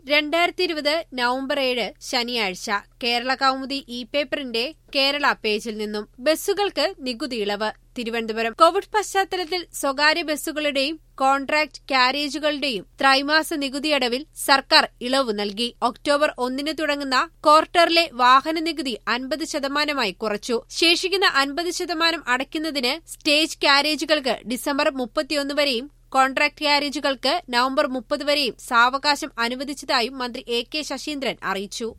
രണ്ടായിരത്തി ഇരുപത് നവംബർ ഏഴ് ശനിയാഴ്ച കേരള കൗമുദി ഇ പേപ്പറിന്റെ കേരള പേജിൽ നിന്നും ബസ്സുകൾക്ക് നികുതി ഇളവ് തിരുവനന്തപുരം കോവിഡ് പശ്ചാത്തലത്തിൽ സ്വകാര്യ ബസ്സുകളുടെയും കോൺട്രാക്ട് കാരേജുകളുടെയും ത്രൈമാസ നികുതിയടവിൽ സർക്കാർ ഇളവ് നൽകി ഒക്ടോബർ ഒന്നിന് തുടങ്ങുന്ന ക്വാർട്ടറിലെ വാഹന നികുതി അൻപത് ശതമാനമായി കുറച്ചു ശേഷിക്കുന്ന അൻപത് ശതമാനം അടയ്ക്കുന്നതിന് സ്റ്റേജ് കാരേജുകൾക്ക് ഡിസംബർ മുപ്പത്തിയൊന്ന് വരെയും കോൺട്രാക്ട് കാരേജുകൾക്ക് നവംബർ മുപ്പത് വരെയും സാവകാശം അനുവദിച്ചതായും മന്ത്രി എ കെ ശശീന്ദ്രൻ അറിയിച്ചു